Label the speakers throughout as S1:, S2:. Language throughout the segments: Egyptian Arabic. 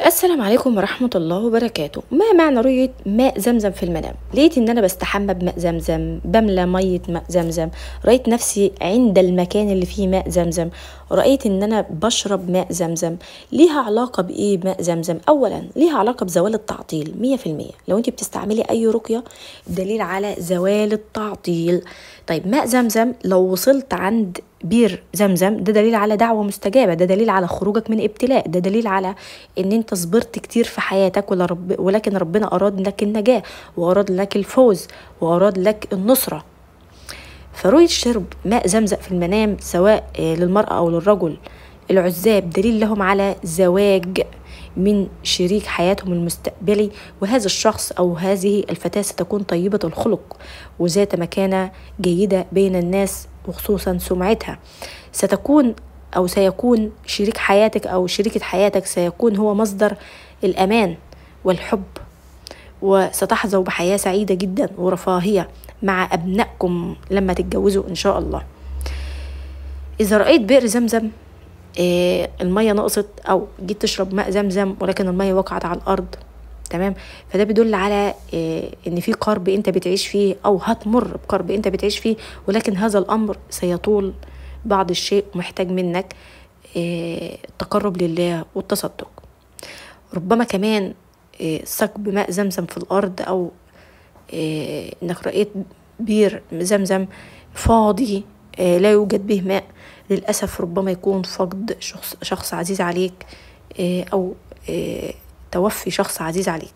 S1: السلام عليكم ورحمة الله وبركاته ما معنى رؤية ماء زمزم في المنام لقيت ان انا بستحمى بماء زمزم بملى مية ماء زمزم رأيت نفسي عند المكان اللي فيه ماء زمزم رأيت ان انا بشرب ماء زمزم ليها علاقة بايه ماء زمزم اولا ليها علاقة بزوال التعطيل مية في المية لو انت بتستعملي اي رقية دليل على زوال التعطيل طيب ماء زمزم لو وصلت عند بير زمزم ده دليل على دعوة مستجابة ده دليل على خروجك من ابتلاء ده دليل على ان انت صبرت كتير في حياتك ولرب ولكن ربنا اراد لك النجاة واراد لك الفوز واراد لك النصرة فرؤية شرب ماء زمزم في المنام سواء للمرأة او للرجل العزاب دليل لهم على زواج من شريك حياتهم المستقبلي وهذا الشخص أو هذه الفتاة ستكون طيبة الخلق وذات مكانة جيدة بين الناس وخصوصا سمعتها ستكون أو سيكون شريك حياتك أو شريكة حياتك سيكون هو مصدر الأمان والحب وستحظوا بحياة سعيدة جدا ورفاهية مع أبنائكم لما تتجوزوا إن شاء الله إذا رأيت بئر زمزم إيه المية نقصت أو جيت تشرب ماء زمزم ولكن المية وقعت على الأرض تمام فده بيدل على إيه ان في قرب انت بتعيش فيه او هتمر بقرب انت بتعيش فيه ولكن هذا الامر سيطول بعض الشيء محتاج منك إيه التقرب لله والتصدق ربما كمان إيه سكب ماء زمزم في الارض او إيه انك رأيت بير زمزم فاضي إيه لا يوجد به ماء للأسف ربما يكون فقد شخص, شخص عزيز عليك إيه أو إيه توفي شخص عزيز عليك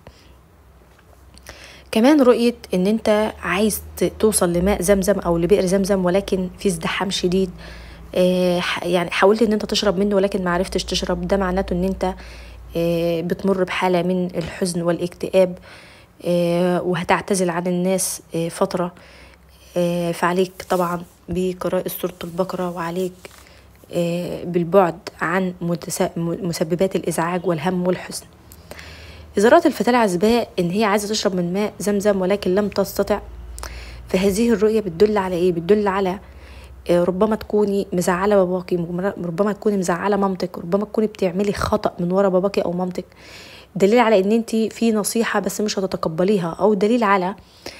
S1: كمان رؤية ان انت عايز توصل لماء زمزم او لبئر زمزم ولكن في ازدحام شديد إيه يعني حاولت ان انت تشرب منه ولكن ما عرفتش تشرب ده معناته ان انت إيه بتمر بحالة من الحزن والاكتئاب إيه وهتعتزل عن الناس فترة فعليك طبعا بقراءة سورة البقرة وعليك بالبعد عن مسببات الإزعاج والهم والحزن إذا رأت الفتاة العزباء إن هي عايزة تشرب من ماء زمزم ولكن لم تستطع فهذه الرؤية بتدل على إيه؟ بتدل على ربما تكوني مزعلة باباكي ربما تكوني مزعلة مامتك ربما تكوني بتعملي خطأ من ورا باباكي أو مامتك دليل على إن أنت في نصيحة بس مش هتتقبليها أو دليل على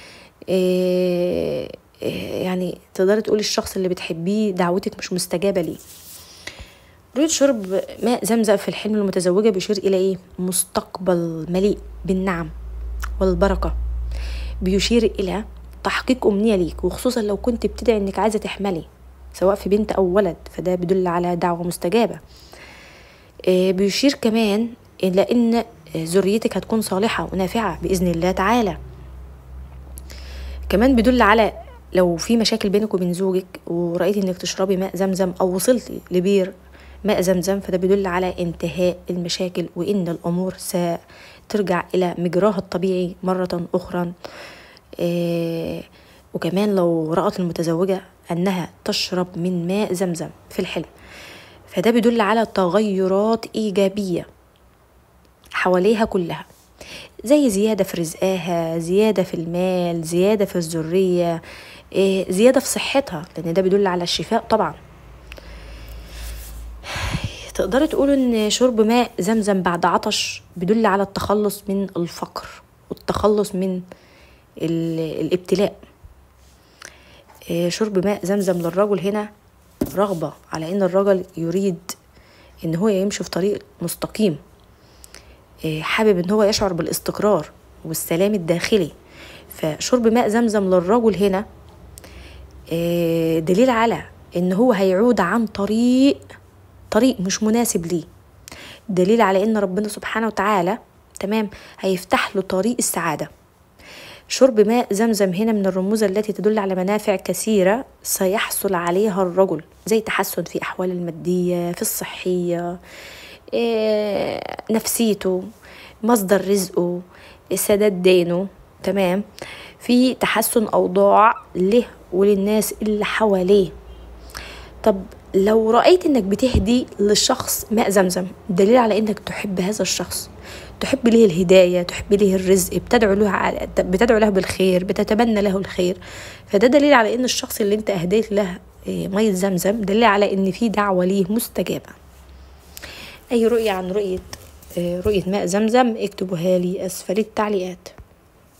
S1: إيه يعني تقدري تقولي الشخص اللي بتحبيه دعوتك مش مستجابة ليه رؤية شرب ماء زمزم في الحلم المتزوجة بيشير إلى إيه؟ مستقبل مليء بالنعم والبركة بيشير إلى تحقيق أمنية ليك وخصوصا لو كنت بتدعي إنك عايزة تحملي سواء في بنت أو ولد فده بيدل على دعوة مستجابة إيه بيشير كمان إلى إن ذريتك هتكون صالحة ونافعة بإذن الله تعالى كمان بيدل على لو في مشاكل بينك وبين زوجك ورأيتي انك تشربي ماء زمزم او وصلتي لبير ماء زمزم فده بيدل على انتهاء المشاكل وان الامور سترجع الى مجراها الطبيعي مرة اخرى إيه وكمان لو رأت المتزوجة انها تشرب من ماء زمزم في الحلم فده بيدل على تغيرات ايجابية حواليها كلها زي زيادة في رزقها زيادة في المال زيادة في الذرية إيه زيادة في صحتها لأن ده بيدل على الشفاء طبعا تقدروا تقولوا ان شرب ماء زمزم بعد عطش بيدل على التخلص من الفقر والتخلص من الابتلاء إيه شرب ماء زمزم للرجل هنا رغبة على ان الرجل يريد ان هو يمشي في طريق مستقيم إيه حابب ان هو يشعر بالاستقرار والسلام الداخلي فشرب ماء زمزم للرجل هنا دليل على ان هو هيعود عن طريق طريق مش مناسب ليه دليل على ان ربنا سبحانه وتعالى تمام هيفتح له طريق السعاده شرب ماء زمزم هنا من الرموز التي تدل على منافع كثيره سيحصل عليها الرجل زي تحسن في احواله الماديه في الصحيه إيه نفسيته مصدر رزقه سداد دينه تمام في تحسن اوضاع له وللناس اللي حواليه طب لو رأيت انك بتهدي للشخص ماء زمزم دليل على انك تحب هذا الشخص تحب له الهداية تحب له الرزق بتدعو له بتدعو له بالخير بتتمنى له الخير فده دليل على ان الشخص اللي انت اهديت له مية زمزم دليل على ان في دعوة ليه مستجابة اي رؤية عن رؤية رؤية ماء زمزم اكتبوها لي أسفل التعليقات